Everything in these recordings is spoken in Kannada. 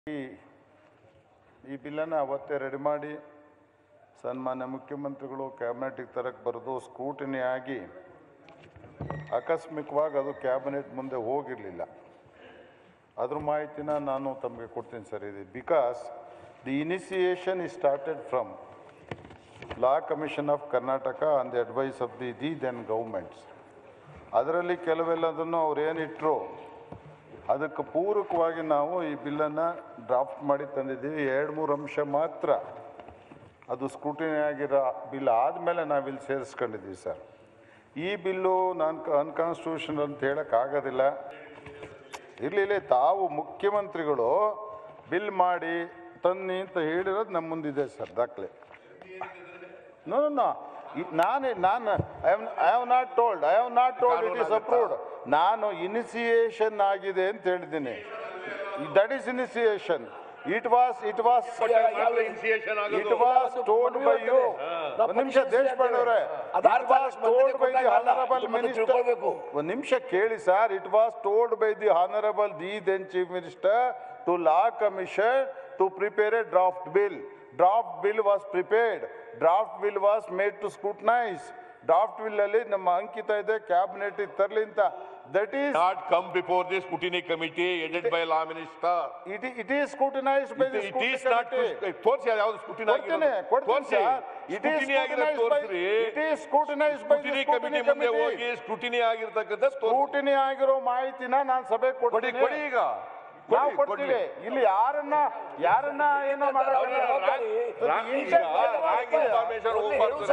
ಈ ಈ ಬಿಲ್ಲನ್ನು ಅವತ್ತೇ ರೆಡಿ ಮಾಡಿ ಸನ್ಮಾನ್ಯ ಮುಖ್ಯಮಂತ್ರಿಗಳು ಕ್ಯಾಬಿನೆಟಿಗೆ ತರಕ್ಕೆ ಬರೆದು ಸ್ಕೂಟಿನಿ ಆಗಿ ಆಕಸ್ಮಿಕವಾಗಿ ಅದು ಕ್ಯಾಬಿನೆಟ್ ಮುಂದೆ ಹೋಗಿರಲಿಲ್ಲ ಅದ್ರ ಮಾಹಿತಿನ ನಾನು ತಮಗೆ ಕೊಡ್ತೀನಿ ಸರ್ ಇದು because the initiation is started from law commission of Karnataka on the advice of the the then governments ಅದರಲ್ಲಿ ಕೆಲವೆಲ್ಲದನ್ನು ಅವ್ರು ಏನಿಟ್ಟರು ಅದಕ್ಕೆ ಪೂರಕವಾಗಿ ನಾವು ಈ ಬಿಲ್ಲನ್ನು ಡ್ರಾಫ್ಟ್ ಮಾಡಿ ತಂದಿದ್ದೀವಿ ಎರಡು ಮೂರು ಅಂಶ ಮಾತ್ರ ಅದು ಸ್ಕ್ರೂಟಿನಿ ಆಗಿರೋ ಬಿಲ್ ಆದಮೇಲೆ ನಾವಿಲ್ಲಿ ಸೇರಿಸ್ಕೊಂಡಿದ್ದೀವಿ ಸರ್ ಈ ಬಿಲ್ಲು ನಾನು ಅನ್ಕಾನ್ಸ್ಟಿಟ್ಯೂಷನ್ ಅಂತ ಹೇಳೋಕ್ಕಾಗೋದಿಲ್ಲ ಇರಲಿ ಇರಲಿ ತಾವು ಮುಖ್ಯಮಂತ್ರಿಗಳು ಬಿಲ್ ಮಾಡಿ ತನ್ನಿ ಅಂತ ಹೇಳಿರೋದು ನಮ್ಮ ಮುಂದಿದೆ ಸರ್ ದಾಖಲೆ ನೋ ನೋ ನಾನು ನಾನು I have not told I have not told it is approved ನಾನು ಇನಿಸಿಯೇಷನ್ ಆಗಿದೆ ಅಂತ ಹೇಳಿದ್ದೀನಿ that is initiation it was it was initiation it was told by you ಒಂದು ನಿಮಿಷ ದೇಶಪಾಂಡೆ ಅವರೇ ಆಧಾರ್ it was told by the honourable ಮತ್ತೆ ಮಿನಿಸ್ಟರ್ ತಿಳ್ಕೊಳ್ಬೇಕು. ಒಂದು ನಿಮಿಷ ಕೇಳಿ sir it was told by the honourable the then chief minister to law commission to prepare a draft bill draft bill was prepared draft bill was made to scrutinise draft bill ಅಲ್ಲಿ ನಮ್ಮ ಅಂಕಿತ ಇದೆ ಕ್ಯಾಬಿನೆಟ್ ತರಲಿ ಅಂತ that is Not come before the scrutiny committee headed by law minister. It it is scrutinised by the It is not, ತೋರಿಸಿ ಯಾವ್ದು ಸ್ಕೂಟಿನಿ ಕೊಡ್ತೀನಿ ಕೊಡ್ತೀನಿ ಸರ್ ಇಟ್ ಈಸ್ ಸ್ಕೂಟಿನಿ ಆಗಿರೋದು ತೋರಿಸ್ರಿ it is scrutinised by scrutiny committee ಮುಂದೆ ಹೋಗಿ ಸ್ಕೂಟಿನಿ ಆಗಿರ್ತಕ್ಕಂಥ ತೋರಿಸಿ ಸ್ಕ್ರೂಟಿನಿ ಆಗಿರೋ ಮಾಹಿತಿನ ನಾನು ಸಭೆ ಕೊಡಿ ಕೊಡ್ತೀನಿ ಕೊಡಿ ಈಗ ನಾವು ಕೊಡಿ, ಕೊಡ್ತೀವಿ ಇಲ್ಲಿ ಯಾರನ್ನ ಯಾರನ್ನ ಏನೋ ರಾಂಗ್- ರಾಂಗ್ ಈಗ ರಾಂಗ್ ಇನ್ಫಾರ್ಮೇಶನ್ ಹೋಗ್ಬಾರ್ದು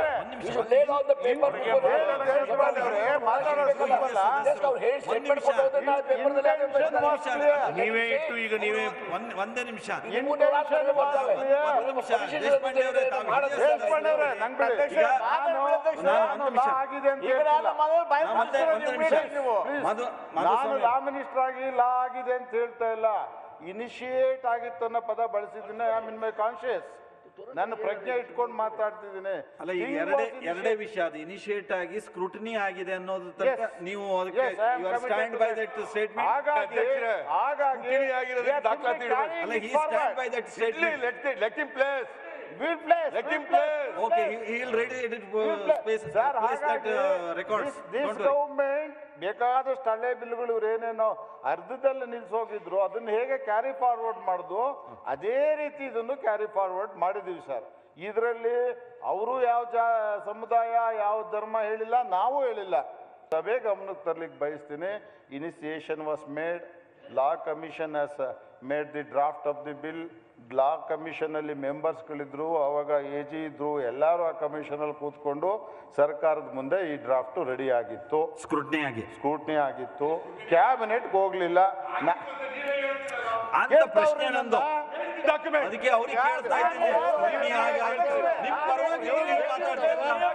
ನೀವೇ ಇಟ್ಟು ಈಗ ನೀವೇ ಒಂದ್ ಒಂದೇ ನಿಮಿಷ Intention was clear. ಒಂದು ನಿಮಿಷ ದೇಶಪಾಂಡೆ ಅವರೇ ತಾವು ದೇಶಪಾಂಡೆ ಅವರೇ, ನಂಗ್ ಬಿಡಿ. ಈಗ ನಾನು- ನಾನು ನಾನು ಒಂದು ನಿಮಿಷ. ಲಾ ಆಗಿದೆ ಅಂತ ಹೇಳ್ತಿಲ್ಲ. ನಾವು ಮತ್ತೆ ಒಂದು ನಿಮಿಷ Please. ಮಧು ನಾನು ಮಾಧುಸ್ವಾಮಿ ಲಾ ಮಿನಿಸ್ಟರ್ ಆಗಿ ಲಾ ಆಗಿದೆ ಅಂತ ಹೇಳ್ತಾ ಇಲ್ಲ ಇನಿಶಿಯೇಟ್ ಆಗಿತ್ತು ಅನ್ನೋ ಪದ ಬಳಸಿದ್ದೀನಿ ಐ ಇನ್ ಮೈ ಕಾನ್ಶಿಯಸ್ ನನ್ನ ಪ್ರಜ್ಞೆ ಇಟ್ಕೊಂಡು ಮಾತಾಡ್ತಿದ್ದೀನಿ ಅಲ್ಲ ಈಗ Thing ಎರಡೇ was ಎರಡೇ initiate- ವಿಷಯ ಅದು ಇನಿಷಿಯೇಟ್ ಆಗಿ ಸ್ಕ್ರೂಟಿನಿ ಆಗಿದೆ ಅನ್ನೋದು ತನಕ Yes. ನೀವು ಅದಕ್ಕೆ Yes, I am you are committed stand to by that. That statement ಹಾಗಾಗಿ ಅಧ್ಯಕ್ಷರೇ, ಹಾಗಾಗಿ scrutiny ಆಗಿರೋದಕ್ಕೆ we are ದಾಖಲಾತಿ simply ಇಡಬೇಕು. carrying ಅಲ್ಲ it he stand forward. By that ಇರ್ಲಿ statement let let him place We'll place, Let we'll him play. place, okay place. He will ready it We'll play. Space Sir, place that ಹಾಗಾಗಿ ರೆಕಾರ್ಡ್ಸ್ this- this government ಬೇಕಾದಷ್ಟು ಹಳೆ ಬಿಲ್ಗಳು ಇವ್ರು ಏನೇನೋ ಅರ್ಧದಲ್ಲಿ ನಿಲ್ಸೋಗಿದ್ರು ಅದನ್ನ ಹೇಗೆ ಕ್ಯಾರಿ ಫಾರ್ವರ್ಡ್ ಮಾಡುದು ಅದೇ ರೀತಿ ಇದನ್ನು ಕ್ಯಾರಿ ಫಾರ್ವರ್ಡ್ ಮಾಡಿದೀವಿ ಸರ್ ಇದರಲ್ಲಿ ಅವರು ಯಾವ ಜಾ ಸಮುದಾಯ ಯಾವ ಧರ್ಮ ಹೇಳಿಲ್ಲ ನಾವು ಹೇಳಿಲ್ಲ ಸಭೆ ಗಮನಕ್ಕೆ ತರ್ಲಿಕ್ಕೆ ಬಯಸ್ತೀನಿ initiation was made law commission has made the draft of the bill law ಕಮಿಷನಲ್ಲಿ ಮೆಂಬರ್ಸ್ಗಳಿದ್ರು ಅವಾಗ ಎ ಜಿ ಇದ್ರು ಎಲ್ಲರೂ ಆ ಕಮಿಷನಲ್ಲಿ ಕೂತ್ಕೊಂಡು ಸರ್ಕಾರದ ಮುಂದೆ ಈ ಡ್ರಾಫ್ಟು ರೆಡಿ ಆಗಿತ್ತು ಸ್ಕ್ರೂಟಿನಿ ಆಗಿ ಸ್ಕೂಟ್ನಿ ಆಗಿತ್ತು ಕ್ಯಾಬಿನೆಟ್ಗೆ ಹೋಗ್ಲಿಲ್ಲ ನ- ಅಂತ ಕೇಳ್ತಾ ಪ್ರಶ್ನೆ ಅವ್ರು ನಂದು ಡಾಕ್ಯುಮೆಂಟ್ ಅದಕ್ಕೆ ಅವ್ರಿಗೆ ಕೇಳ್ತಾ ಇದ್ದೀನಿ ಸ್ಕ್ರೂಟಿನಿ ಆಗಿ ಆಗಿ ನಿಮ್ ಪರವಾಗಿ ನೀವು ಮಾತಾಡ್ತಾ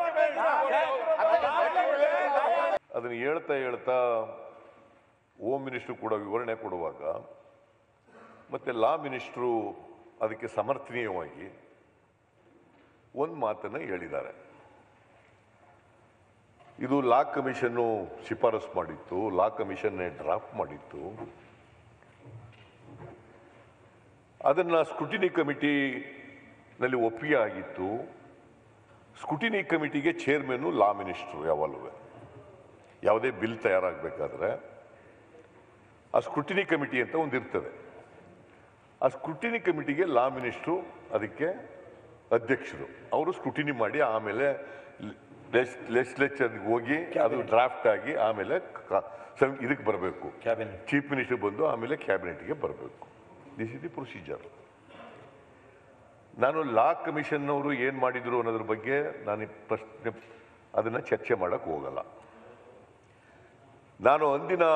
ಇದ್ದೀರಾ? ಅದನ್ನ ಹೇಳ್ತಾ ಹೇಳ್ತಾ ಹೋಮ್ ಮಿನಿಸ್ಟ್ರು ಕೂಡ ವಿವರಣೆ ಕೊಡುವಾಗ ಮತ್ತೆ ಲಾ ಮಿನಿಸ್ಟ್ರು ಅದಕ್ಕೆ ಸಮರ್ಥನೀಯವಾಗಿ ಒಂದು ಮಾತನ್ನ ಹೇಳಿದ್ದಾರೆ ಇದು ಲಾ ಕಮಿಷನ್ನು ಶಿಫಾರಸು ಮಾಡಿತ್ತು ಲಾ ಕಮಿಷನ್ ಡ್ರಾಫ್ಟ್ ಮಾಡಿತ್ತು ಅದನ್ನ ಸ್ಕ್ರುಟಿನಿ ಕಮಿಟಿನಲ್ಲಿ ಒಪ್ಪಿಗೆ ಆಗಿತ್ತು ಸ್ಕ್ರುಟಿನಿ ಕಮಿಟಿಗೆ ಚೇರ್ಮನ್ನು ಲಾ ಮಿನಿಸ್ಟ್ರು ಯಾವಾಗಲೂ ಯಾವುದೇ ಬಿಲ್ ತಯಾರಾಗಬೇಕಾದ್ರೆ ಆ ಸ್ಕ್ರುಟಿನಿ ಕಮಿಟಿ ಅಂತ ಒಂದು ಇರ್ತದೆ ಆ ಸ್ಕ್ರುಟಿನಿ ಕಮಿಟಿಗೆ ಲಾ ಮಿನಿಸ್ಟ್ರು ಅದಕ್ಕೆ ಅಧ್ಯಕ್ಷರು ಅವರು ಸ್ಕ್ರುಟಿನಿ ಮಾಡಿ ಆಮೇಲೆ ಲೆಜಿಸ್ಲೇಚರ್ಗೆ ಹೋಗಿ ಅದು ಡ್ರಾಫ್ಟ್ ಆಗಿ ಆಮೇಲೆ ಕ- ಸಂ- ಇದಕ್ಕೆ ಬರಬೇಕು Cabinet. ಚೀಫ್ ಮಿನಿಸ್ಟರ್ ಬಂದು ಆಮೇಲೆ ಕ್ಯಾಬಿನೆಟ್ಗೆ ಬರಬೇಕು ದಿಸ್ ಇಸ್ ದಿ ಪ್ರೊಸೀಜರ್ ನಾನು ಲಾ ಕಮಿಷನ್ ಅವರು ಏನು ಮಾಡಿದ್ರು ಅನ್ನೋದ್ರ ಬಗ್ಗೆ ನಾನು ಈ ಪ್ರಶ್ನೆ ಅದನ್ನು ಚರ್ಚೆ ಮಾಡಕ್ಕೆ ಹೋಗಲ್ಲ ನಾನು ಅಂದಿನ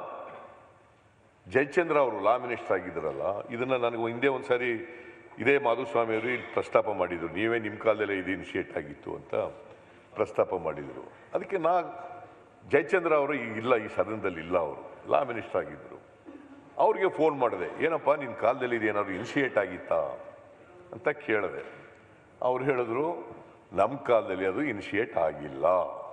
ಜಯಚಂದ್ರ ಅವರು ಲಾ ಮಿನಿಸ್ಟರ್ ಆಗಿದ್ರಲ್ಲ ಇದನ್ನ ನನಗೆ ಹಿಂದೆ ಒಂದ್ಸಾರಿ ಇದೇ ಮಾಧುಸ್ವಾಮಿ ಅವರು ಇಲ್ಲಿ ಪ್ರಸ್ತಾಪ ಮಾಡಿದ್ರು ನೀವೇ ನಿಮ್ಮ ಕಾಲದಲ್ಲೇ ಇದು ಇನಿಷಿಯೇಟ್ ಆಗಿತ್ತು ಅಂತ ಪ್ರಸ್ತಾಪ ಮಾಡಿದರು ಅದಕ್ಕೆ ನಾ ಜಯಚಂದ್ರ ಅವರು ಈಗ ಇಲ್ಲ ಈ ಸದನದಲ್ಲಿ ಇಲ್ಲ ಅವರು ಲಾ ಮಿನಿಸ್ಟರ್ ಆಗಿದ್ದರು ಅವ್ರಿಗೆ ಫೋನ್ ಮಾಡಿದೆ ಏನಪ್ಪ ನಿನ್ನ ಕಾಲದಲ್ಲಿ ಇದು ಏನಾದ್ರು ಇನಿಷಿಯೇಟ್ ಆಗಿತ್ತಾ ಅಂತ ಕೇಳಿದೆ ಅವ್ರು ಹೇಳಿದ್ರು ನಮ್ಮ ಕಾಲದಲ್ಲಿ ಅದು ಇನಿಷಿಯೇಟ್ ಆಗಿಲ್ಲ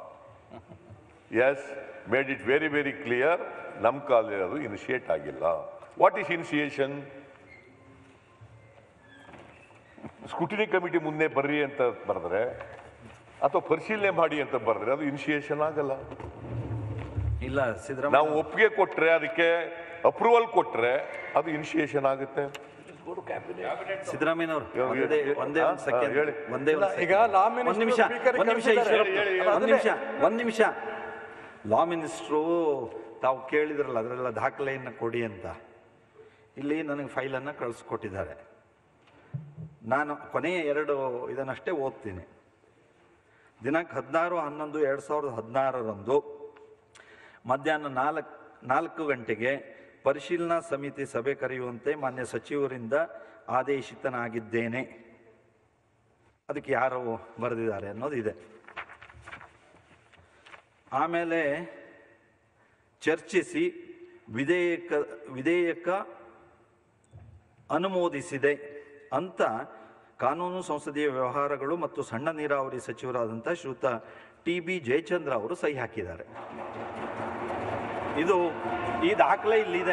as made it very very clear ನಮ್ಮ ಕಾಲದಲ್ಲಿ ಅದು ಇನಿಷಿಯೇಟ್ ಆಗಿಲ್ಲ what is initiation scrutiny committee ಮುಂದೆ ಬರ್ರಿ ಅಂತ ಬರೆದ್ರೆ ಅಥವಾ ಪರಿಶೀಲನೆ ಮಾಡಿ ಅಂತ ಬರೆದ್ರೆ ಅದು ಇನಿಷಿಯೇಷನ್ ಆಗಲ್ಲ ಇಲ್ಲ ಸಿದ್ದರಾಮಯ್ಯ ನಾವು ಒಪ್ಪಿಗೆ ಕೊಟ್ರೆ ಅದಕ್ಕೆ ಅಪ್ರೂವಲ್ ಕೊಟ್ರೆ ಅದು ಇನಿಷಿಯೇಷನ್ ಆಗುತ್ತೆ ಸಿದ್ದರಾಮಯ್ಯನವರು ಹೇಳಿ, ಒಂದೇ ಹೇಳಿ. ಒಂದೇ ಹಾ, ಒಂದು ಸೆಕೆಂಡ್ ಹೇಳಿ. ಒಂದೇ ಒಂದು ಈಗ second. law ಒಂದ್ minister ನಿಮಿಷ speaker ಒಂದ್ ನಿಮಿಷ ಕಳ್ಸಿದ್ದಾರೆ. ಈಶ್ವರಪ್ಪ. ಹೇಳಿ, ಹೇಳಿ. ಒಂದ್ ನಿಮಿಷ ಒಂದ್ ನಿಮಿಷ ಲಾ ಮಿನಿಸ್ಟ್ರು ತಾವು ಕೇಳಿದ್ರಲ್ಲ ಅದರೆಲ್ಲ ದಾಖಲೆಯನ್ನು ಕೊಡಿ ಅಂತ ಇಲ್ಲಿ ನನಗೆ ಫೈಲನ್ನು ಕಳಿಸ್ಕೊಟ್ಟಿದ್ದಾರೆ ನಾನು ಕೊನೆಯ ಎರಡು ಇದನ್ನಷ್ಟೇ ಓದ್ತೀನಿ ದಿನಾಂಕ ಹದಿನಾರು ಹನ್ನೊಂದು ಎರಡು ಸಾವಿರದ ಹದಿನಾರರಂದು ಮಧ್ಯಾಹ್ನ ನಾಲ್ಕು ನಾಲ್ಕು ಗಂಟೆಗೆ ಪರಿಶೀಲನಾ ಸಮಿತಿ ಸಭೆ ಕರೆಯುವಂತೆ ಮಾನ್ಯ ಸಚಿವರಿಂದ ಆದೇಶಿತನಾಗಿದ್ದೇನೆ ಅದಕ್ಕೆ ಯಾರು ಬರೆದಿದ್ದಾರೆ ಅನ್ನೋದಿದೆ ಆಮೇಲೆ ಚರ್ಚಿಸಿ ವಿಧೇಯಕ ವಿಧೇಯಕ ಅನುಮೋದಿಸಿದೆ ಅಂತ ಕಾನೂನು ಸಂಸದೀಯ ವ್ಯವಹಾರಗಳು ಮತ್ತು ಸಣ್ಣ ನೀರಾವರಿ ಸಚಿವರಾದಂಥ ಶ್ರೀಯುತ ಟಿ ಬಿ ಜಯಚಂದ್ರ ಅವರು ಸಹಿ ಹಾಕಿದ್ದಾರೆ ಇದು ಈ ದಾಖಲೆ ಇಲ್ಲಿದೆ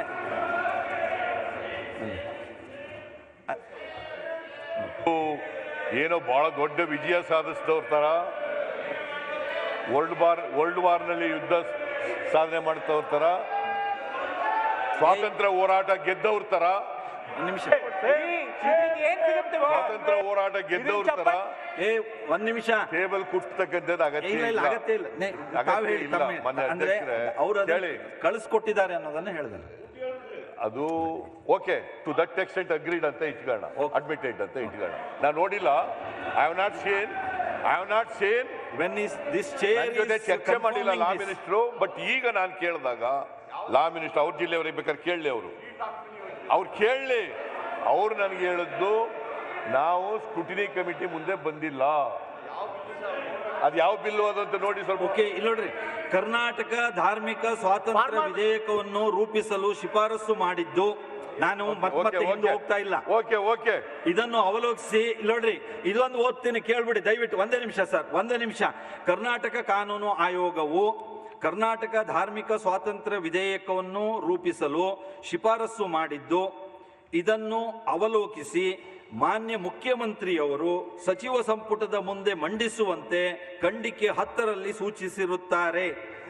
ಏನೋ ಬಹಳ ದೊಡ್ಡ ವಿಜಯ ಸಾಧಿಸಿದವ್ರ ತರ ವರ್ಲ್ಡ್ ವಾರ್ ವರ್ಲ್ಡ್ ವಾರ್ನಲ್ಲಿ ಯುದ್ಧ ಸಾಧನೆ ಮಾಡ್ತವ್ರ ತರ ಸ್ವಾತಂತ್ರ್ಯ ಹೋರಾಟ ಗೆದ್ದವ್ರ ತರ ಒಂದ್ ನಿಮಿಷ ಸ್ವಾತಂತ್ರ್ಯ ಹೋರಾಟ ಗೆದ್ದವ್ರ ತರ ಏ ಒಂದ್ ನಿಮಿಷ ಟೇಬಲ್ ಕುಟ್ತಕ್ಕಂಥದ್ದು ಅಗತ್ಯ ಇಲ್ಲ ಇಲ್ಲ ಇಲ್ಲ ಅಗತ್ಯ ಇಲ್ಲ ನೆ- ಅಗತ್ಯ ತಾವು ಹೇಳಿ ಇಲ್ಲ. ತಮ್ಮ- ಮೊನ್ನೆ ಅಂದ್ರೆ ಅಧ್ಯಕ್ಷರೇ, ಅವರು ಹೇಳಿ. ಕಳಿಸ್ಕೊಟ್ಟಿದ್ದಾರೆ ಅನ್ನೋದನ್ನ ಹೇಳಿದೆ ಅದು okay to that extent agreed ಅಂತ ಇಟ್ಕೋಣ Okay. ಅಡ್ಮಿಟೆಡ್ ಅಂತ ಇಟ್ಕೋಣ ನಾನು ನೋಡಿಲ್ಲ I have not seen I have not seen when is this chair ನನ್ನ ಜೊತೆ ಚರ್ಚೆ ಮಾಡಿಲ್ಲ ಲಾ ಮಿನಿಸ್ಟ್ರು ಬಟ್ ಈಗ ನಾನು ಕೇಳಿದಾಗ ಲಾ ಮಿನಿಸ್ಟರ್ ಅವ್ರ ಜಿಲ್ಲೆಯವ್ರಿಗೆ ಬೇಕಾದ್ರೆ ಕೇಳಲಿ ಅವರು ಅವ್ರು ಕೇಳಲಿ ಅವ್ರು ನನಗೆ ಹೇಳಿದ್ದು ನಾವು ಸ್ಕುಟಿನಿ ಕಮಿಟಿ ಮುಂದೆ ಬಂದಿಲ್ಲ ಅದು ಯಾವ ಬಿಲ್ಲು ಅದಂತ ನೋಡಿ ಸ್ವಲ್ಪ ಓಕೆ ಇಲ್ಲಿ ನೋಡ್ರಿ ಕರ್ನಾಟಕ ಧಾರ್ಮಿಕ ಸ್ವಾತಂತ್ರ್ಯ ವಿಧೇಯಕವನ್ನು ರೂಪಿಸಲು ಶಿಫಾರಸು ಮಾಡಿದ್ದು ನಾನು ಮತ್ತೆ ಮತ್ತೆ ಹಿಂದೆ ಹೋಗ್ತಾ ಇಲ್ಲ ಓಕೆ ಓಕೆ ಇದನ್ನು ಅವಲೋಕಿಸಿ ಇಲ್ಲಿ ನೋಡ್ರಿ ಇದೊಂದು ಓದ್ತೀನಿ ಕೇಳ್ಬಿಡಿ ದಯವಿಟ್ಟು ಒಂದೇ ನಿಮಿಷ ಸರ್ ಒಂದೇ ನಿಮಿಷ ಕರ್ನಾಟಕ ಕಾನೂನು ಆಯೋಗವು ಕರ್ನಾಟಕ ಧಾರ್ಮಿಕ ಸ್ವಾತಂತ್ರ್ಯ ವಿಧೇಯಕವನ್ನು ರೂಪಿಸಲು ಶಿಫಾರಸು ಮಾಡಿದ್ದು ಇದನ್ನು ಅವಲೋಕಿಸಿ ಮಾನ್ಯ ಮುಖ್ಯಮಂತ್ರಿಯವರು ಸಚಿವ ಸಂಪುಟದ ಮುಂದೆ ಮಂಡಿಸುವಂತೆ ಖಂಡಿಕೆ ಹತ್ತರಲ್ಲಿ ಸೂಚಿಸಿರುತ್ತಾರೆ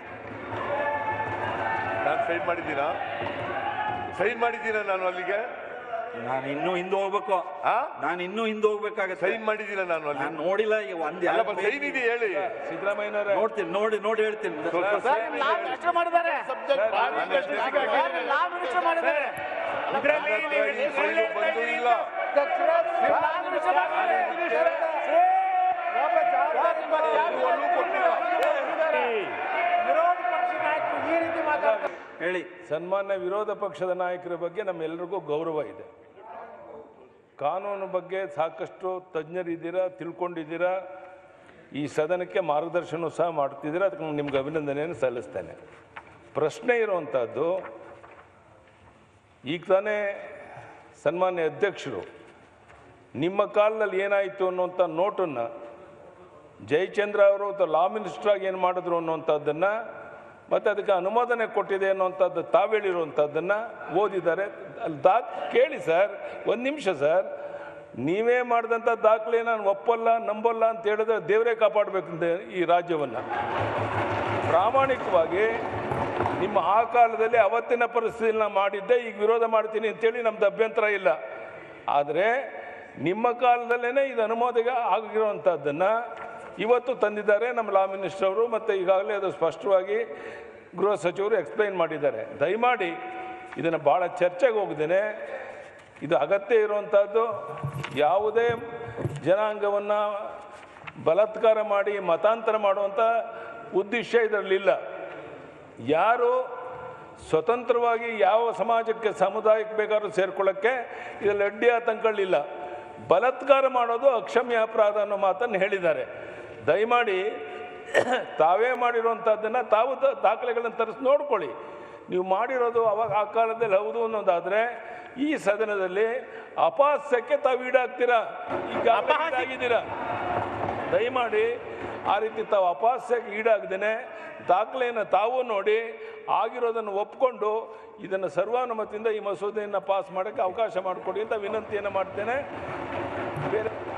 ನಾನು ಸೈನ್ ಮಾಡಿದ್ದೀನಾ ಸೈನ್ ಮಾಡಿದ್ದೀನ ನಾನು ಅಲ್ಲಿಗೆ ನಾನು ಇನ್ನೂ ಹಿಂದೆ ಹೋಗ್ಬೇಕು ಆ ನಾನು ಇನ್ನೂ ಹಿಂದೆ ಹೋಗ್ಬೇಕಾಗತ್ತೆ ಸೈನ್ ಮಾಡಿದ್ದೀನ ನಾನು ಅಲ್ಲಿ ನಾನು ನೋಡಿಲ್ಲ ಈಗ ಒಂದ್ ಅಲ್ಲ ಎರಡು ಸೈನ್ ಇದೆ ಹೇಳಿ ಸಿದ್ದರಾಮಯ್ಯನವರೇ ನೋಡ್ತೀನಿ ನೋಡಿ ನೋಡಿ ಹೇಳ್ತೀನಿ ಸ್ವಲ್ಪ ಸೈನು ಬಂದೂ ಇಲ್ಲ ಅಲ್ಲೂ ಕೊಟ್ಟಿಲ್ಲ ಹೇಳಿ ಸನ್ಮಾನ್ಯ ವಿರೋಧ ಪಕ್ಷದ ನಾಯಕರ ಬಗ್ಗೆ ನಮ್ಮೆಲ್ಲರಿಗೂ ಗೌರವ ಇದೆ ಕಾನೂನು ಬಗ್ಗೆ ಸಾಕಷ್ಟು ತಜ್ಞರಿದ್ದೀರಾ ತಿಳ್ಕೊಂಡಿದ್ದೀರಾ ಈ ಸದನಕ್ಕೆ ಮಾರ್ಗದರ್ಶನ ಸಹ ಮಾಡ್ತಿದ್ದೀರಾ ಅದಕ್ಕೆ ನಾನು ನಿಮ್ಗೆ ಅಭಿನಂದನೆಯನ್ನು ಸಲ್ಲಿಸ್ತೇನೆ ಪ್ರಶ್ನೆ ಇರುವಂಥದ್ದು ಈಗ ತಾನೇ ಸನ್ಮಾನ್ಯ ಅಧ್ಯಕ್ಷರು ನಿಮ್ಮ ಕಾಲದಲ್ಲಿ ಏನಾಯಿತು ಅನ್ನುವಂಥ ನೋಟನ್ನು ಜಯಚಂದ್ರ ಅವರು ಅಥವಾ ಲಾ ಮಿನಿಸ್ಟರ್ ಆಗಿ ಏನು ಮಾಡಿದ್ರು ಅನ್ನುವಂಥದ್ದನ್ನು ಮತ್ತು ಅದಕ್ಕೆ ಅನುಮೋದನೆ ಕೊಟ್ಟಿದೆ ಅನ್ನುವಂಥದ್ದು ತಾವೇಳಿರುವಂಥದ್ದನ್ನು ಓದಿದ್ದಾರೆ ಅಲ್ಲಿ ದಾಖ ಕೇಳಿ ಸರ್ ಒಂದು ನಿಮಿಷ ಸರ್ ನೀವೇ ಮಾಡಿದಂಥ ದಾಖಲೆ ನಾನು ಒಪ್ಪಲ್ಲ ನಂಬಲ್ಲ ಅಂತ ಹೇಳಿದ್ರೆ ದೇವರೇ ಕಾಪಾಡಬೇಕು ಈ ರಾಜ್ಯವನ್ನು ಪ್ರಾಮಾಣಿಕವಾಗಿ ನಿಮ್ಮ ಆ ಕಾಲದಲ್ಲಿ ಅವತ್ತಿನ ಪರಿಸ್ಥಿತಿನ ಮಾಡಿದ್ದೆ ಈಗ ವಿರೋಧ ಮಾಡ್ತೀನಿ ಅಂತೇಳಿ ನಮ್ದು ಅಭ್ಯಂತರ ಇಲ್ಲ ಆದರೆ ನಿಮ್ಮ ಕಾಲದಲ್ಲೇ ಇದು ಅನುಮೋದನೆ ಆಗಿರುವಂಥದ್ದನ್ನು ಇವತ್ತು ತಂದಿದ್ದಾರೆ ನಮ್ಮ ಲಾ ಮಿನಿಸ್ಟರ್ ಅವರು ಮತ್ತು ಈಗಾಗಲೇ ಅದು ಸ್ಪಷ್ಟವಾಗಿ ಗೃಹ ಸಚಿವರು ಎಕ್ಸ್ಪ್ಲೈನ್ ಮಾಡಿದ್ದಾರೆ ದಯಮಾಡಿ ಇದನ್ನು ಭಾಳ ಚರ್ಚೆಗೆ ಹೋಗ್ದೇನೆ ಇದು ಅಗತ್ಯ ಇರುವಂಥದ್ದು ಯಾವುದೇ ಜನಾಂಗವನ್ನು ಬಲಾತ್ಕಾರ ಮಾಡಿ ಮತಾಂತರ ಮಾಡುವಂಥ ಉದ್ದೇಶ ಇದರಲ್ಲಿಲ್ಲ ಯಾರು ಸ್ವತಂತ್ರವಾಗಿ ಯಾವ ಸಮಾಜಕ್ಕೆ ಸಮುದಾಯಕ್ಕೆ ಬೇಕಾದ್ರೂ ಸೇರ್ಕೊಳ್ಳೋಕ್ಕೆ ಇದರಲ್ಲಿ ಅಡ್ಡಿ ಆತಂಕಗಳಿಲ್ಲ ಬಲಾತ್ಕಾರ ಮಾಡೋದು ಅಕ್ಷಮ್ಯ ಅಪರಾಧ ಅನ್ನೋ ಮಾತನ್ನು ಹೇಳಿದ್ದಾರೆ ದಯಮಾಡಿ ತಾವೇ ಮಾಡಿರುವಂಥದ್ದನ್ನು ತಾವು ದ- ದಾಖಲೆಗಳನ್ನು ತರಿಸಿ ನೋಡ್ಕೊಳ್ಳಿ ನೀವು ಮಾಡಿರೋದು ಅವಾಗ ಆ ಕಾಲದಲ್ಲಿ ಹೌದು ಅನ್ನೋದಾದರೆ ಈ ಸದನದಲ್ಲಿ ಅಪಹಾಸ್ಯಕ್ಕೆ ತಾವು ಈಡಾಗ್ತೀರಾ ಈಗ ಈಡಾಗಿದ್ದೀರಾ ದಯಮಾಡಿ ಆ ರೀತಿ ತಾವು ಅಪಹಾಸ್ಯಕ್ಕೆ ಈಡಾಗ್ದೇನೆ ದಾಖಲೆಯನ್ನು ತಾವು ನೋಡಿ ಆಗಿರೋದನ್ನು ಒಪ್ಕೊಂಡು ಇದನ್ನು ಸರ್ವಾನುಮತಿಯಿಂದ ಈ ಮಸೂದೆಯನ್ನು ಪಾಸ್ ಮಾಡೋಕ್ಕೆ ಅವಕಾಶ ಮಾಡಿಕೊಡಿ ಅಂತ ವಿನಂತಿಯನ್ನು ಮಾಡ್ತೇನೆ ಬೇರೆ